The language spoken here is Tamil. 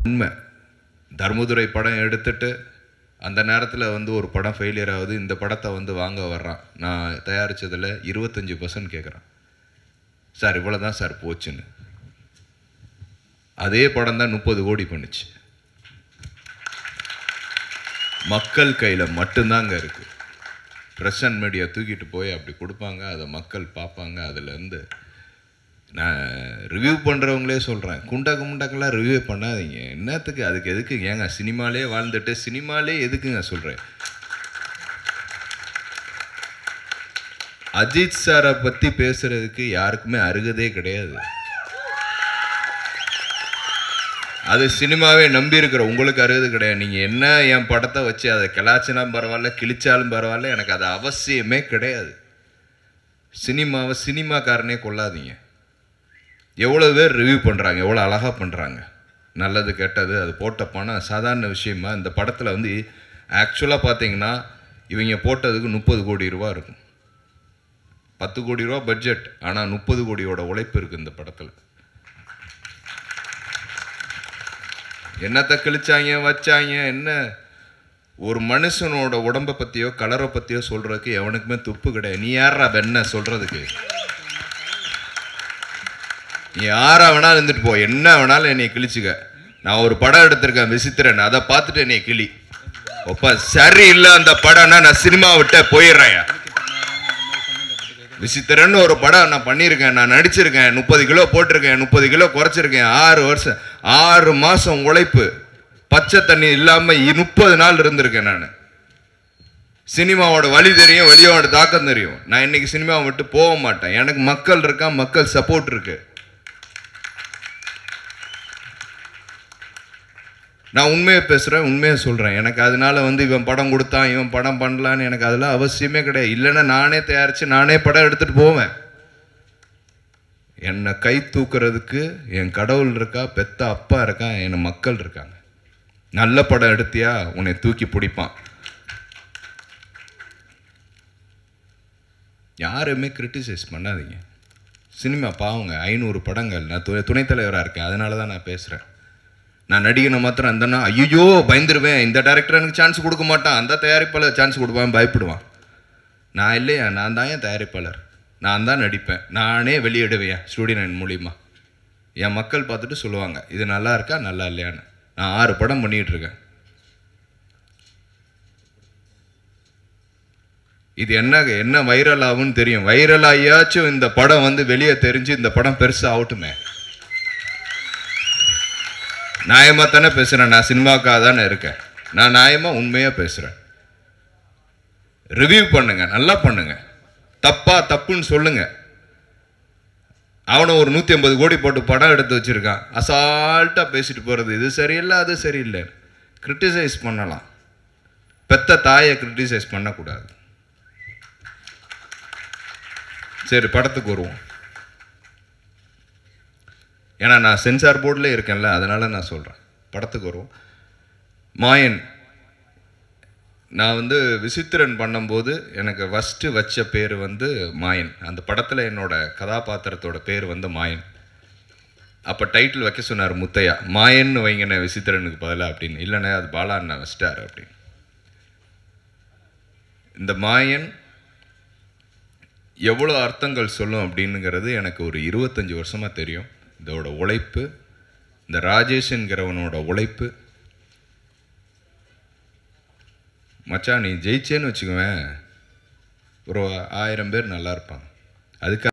உண்மை தர்மதுரை படம் எடுத்துட்டு அந்த நேரத்தில் வந்து ஒரு படம் ஃபெயிலியர் ஆகுது இந்த படத்தை வந்து வாங்க வர்றான் நான் தயாரித்ததில் இருபத்தஞ்சி பர்சன்ட் கேட்குறான் சார் இவ்வளோ தான் சார் போச்சுன்னு அதே படம் தான் முப்பது கோடி பண்ணுச்சு மக்கள் கையில் மட்டும்தாங்க இருக்குது ப்ரெஸ் அண்ட் மீடியா தூக்கிட்டு போய் அப்படி கொடுப்பாங்க அதை மக்கள் பார்ப்பாங்க அதுலேருந்து நான் ரிவ்யூ பண்ணுறவங்களே சொல்கிறேன் குண்டாக்கு முண்டாக்கெல்லாம் ரிவ்யூ பண்ணாதீங்க என்னத்துக்கு அதுக்கு எதுக்கு ஏங்க சினிமாலே வாழ்ந்துட்டு சினிமாலே எதுக்குங்க சொல்கிறேன் அஜித் சாரை பற்றி பேசுறதுக்கு யாருக்குமே அருகதே கிடையாது அது சினிமாவே நம்பி இருக்கிற உங்களுக்கு அருகது கிடையாது நீங்கள் என்ன என் படத்தை வச்சு அதை கிளாச்சினாலும் பரவாயில்ல கிழிச்சாலும் பரவாயில்ல எனக்கு அது அவசியமே கிடையாது சினிமாவை சினிமாக்காரனே கொள்ளாதீங்க எவ்வளோ பேர் ரிவ்யூ பண்ணுறாங்க எவ்வளோ அழகாக பண்ணுறாங்க நல்லது கெட்டது அது போட்ட பணம் சாதாரண விஷயமா இந்த படத்தில் வந்து ஆக்சுவலாக பார்த்தீங்கன்னா இவங்க போட்டதுக்கு முப்பது கோடி ரூபா இருக்கும் பத்து கோடி ரூபா பட்ஜெட் ஆனால் முப்பது கோடியோட உழைப்பு இருக்குது இந்த படத்தில் என்னத்தை கிழிச்சாங்க வச்சாங்க என்ன ஒரு மனுஷனோட உடம்பை பற்றியோ கலரை பற்றியோ சொல்கிறதுக்கு எவனுக்குமே துப்பு கிடையாது நீ யாரா வெண்ண சொல்கிறதுக்கு நீ யாரா வேணாலும் இருந்துட்டு போ என்ன வேணாலும் என்னை கிழிச்சுக்க நான் ஒரு படம் எடுத்திருக்கேன் விசித்திரன் அதை பார்த்துட்டு என்னை கிளி ஒப்ப சரியில்லை அந்த படம்னா நான் சினிமா விட்ட போயிடுறேன் விசித்திரன் ஒரு படம் நான் பண்ணியிருக்கேன் நான் நடிச்சிருக்கேன் முப்பது கிலோ போட்டிருக்கேன் முப்பது கிலோ குறைச்சிருக்கேன் ஆறு வருஷம் ஆறு மாதம் உழைப்பு பச்சை தண்ணி இல்லாமல் முப்பது நாள் இருந்திருக்கேன் நான் சினிமாவோட வழி தெரியும் வெளியோட தாக்கம் தெரியும் நான் இன்னைக்கு சினிமாவை விட்டு போக மாட்டேன் எனக்கு மக்கள் இருக்கா மக்கள் சப்போர்ட் இருக்கு நான் உண்மையை பேசுகிறேன் உண்மையை சொல்கிறேன் எனக்கு அதனால வந்து இவன் படம் கொடுத்தான் இவன் படம் பண்ணலான்னு எனக்கு அதெல்லாம் அவசியமே கிடையாது இல்லைன்னா நானே தயாரித்து நானே படம் எடுத்துகிட்டு போவேன் என்னை கை தூக்குறதுக்கு என் கடவுள் இருக்கா பெத்த அப்பா இருக்கா என் மக்கள் இருக்காங்க நல்ல படம் எடுத்தியா உன்னை தூக்கி பிடிப்பான் யாருமே கிரிட்டிசைஸ் பண்ணாதீங்க சினிமா பாவங்க ஐநூறு படங்கள் நான் து துணைத் தலைவராக இருக்கேன் அதனால தான் நான் பேசுகிறேன் நான் நடிகனை மாத்திரம் இருந்தேன்னா ஐயோ பயந்துருவேன் இந்த டேரக்டர் எனக்கு சான்ஸ் கொடுக்க மாட்டான் அந்த தயாரிப்பாளர் சான்ஸ் கொடுப்பான் பயப்படுவான் நான் இல்லையா நான் தான் என் தயாரிப்பாளர் நான் தான் நடிப்பேன் நானே வெளியிடுவேன் ஸ்டூடியோ நைன் மூலியமா என் மக்கள் பார்த்துட்டு சொல்லுவாங்க இது நல்லா இருக்கா நல்லா இல்லையான்னு நான் ஆறு படம் பண்ணிகிட்டு இருக்கேன் இது என்ன என்ன வைரல் ஆகும்னு தெரியும் வைரல் ஆகியாச்சும் இந்த படம் வந்து வெளியே தெரிஞ்சு இந்த படம் பெருசா ஆகட்டுமே நியாயமா தானே பேசுறேன் நான் சினிமாக்காக தானே இருக்கேன் நான் நியாயமா உண்மையா பேசுறேன் ரிவ்யூ பண்ணுங்க நல்லா பண்ணுங்க தப்பா தப்புன்னு சொல்லுங்க அவனை ஒரு நூற்றி ஐம்பது கோடி போட்டு படம் எடுத்து வச்சிருக்கான் அசால்ட்டாக பேசிட்டு போகிறது இது சரியில்லை அது சரியில்லை கிரிட்டிசைஸ் பண்ணலாம் பெத்த தாயை கிரிட்டிசைஸ் பண்ணக்கூடாது சரி படத்துக்கு வருவோம் ஏன்னா நான் சென்சார் போர்டில் இருக்கேன்ல அதனால நான் சொல்கிறேன் படத்துக்கு வருவோம் மாயன் நான் வந்து விசித்திரன் பண்ணும்போது எனக்கு ஃபஸ்ட்டு வச்ச பேர் வந்து மாயன் அந்த படத்தில் என்னோட கதாபாத்திரத்தோட பேர் வந்து மாயன் அப்போ டைட்டில் வைக்க சொன்னார் முத்தையா மாயன்னு வைங்கண்ணே விசித்திரனுக்கு பதிலாக அப்படின்னு இல்லைண்ணே அது பாலா அண்ணா வச்சிட்டாரு அப்படின்னு இந்த மாயன் எவ்வளோ அர்த்தங்கள் சொல்லும் அப்படின்னுங்கிறது எனக்கு ஒரு இருபத்தஞ்சி வருஷமாக தெரியும் இதோட உழைப்பு இந்த ராஜேஷ்ங்கிறவனோட உழைப்பு மச்சான் நீ ஜெயிச்சேன்னு வச்சுக்குவேன் ஒரு ஆயிரம் பேர் நல்லா இருப்பாங்க அதுக்கு